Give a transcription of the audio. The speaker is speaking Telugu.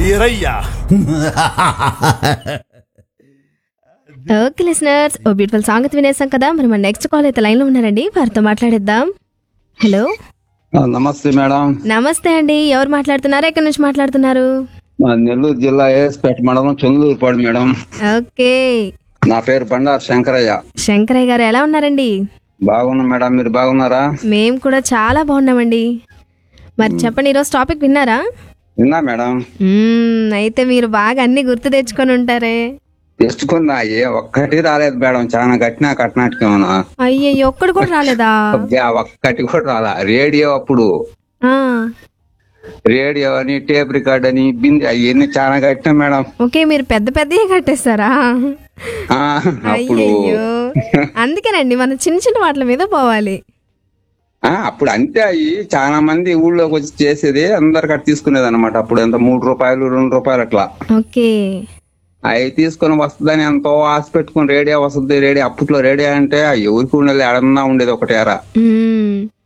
వీరయ్య ఓకే లిసనర్స్ ఓ బ్యూటిఫుల్ సాంగ్ అయితే వినేసాం కదా మరి మన నెక్స్ట్ కాల్ అయితే లైన్లో ఉన్నారండి వారితో మాట్లాడేద్దాం హలో ఆ, నమస్తే మేడం నమస్తే అండి ఎవరు మాట్లాడుతున్నారు ఎక్కడి నుంచి మాట్లాడుతున్నారు మా నెల్లూరు జిల్లా ఏఎస్పేట మండలం చంద్రూరుపాడు మేడం ఓకే నా పేరు బండారు శంకరయ్య శంకరయ్య గారు ఎలా ఉన్నారండి బాగున్నా మేడం మీరు బాగున్నారా మేము కూడా చాలా బాగున్నామండి మరి చెప్పండి ఈరోజు టాపిక్ విన్నారా విన్నా మేడం మ్మ్, అయితే మీరు బాగా అన్ని గుర్తు తెచ్చుకొని ఉంటారే తెచ్చుకున్నా ఏ ఒక్కటి రాలేదు మేడం చాలా కట్టినా కట్టినట్టుకేమన్నా అయ్యయ్యో ఒక్కడు కూడా రాలేదా అబ్బే, ఒక్కటి కూడా రాలా రేడియో అప్పుడు ఆ, రేడియో అని టేప్ రికార్డ్ అని బింది అవన్నీ చాలా కట్టినా మేడం ఓకే మీరు పెద్ద పెద్దవి కట్టేస్తారా ఆ, అప్పుడు అయ్యయ్యో అందుకేనండి మనం చిన్న చిన్న వాటి మీద పోవాలి ఆ, అప్పుడు అంతే అయ్యి చాలా మంది ఊళ్ళోకి వచ్చి చేసేది అందరికి అట్లా తీసుకునేది అనమాట అప్పుడు ఎంత మూడు రూపాయలు రెండు రూపాయలు అట్లా ఓకే అవి తీసుకొని వస్తుందని ఎంతో ఆశ పెట్టుకుని రేడియో వస్తుంది రేడియో అప్పట్లో రేడియో అంటే ఆ ఎవరికి ఉండేది ఎడన్నా ఉండేది ఒకటి ఎరా మ్మ్.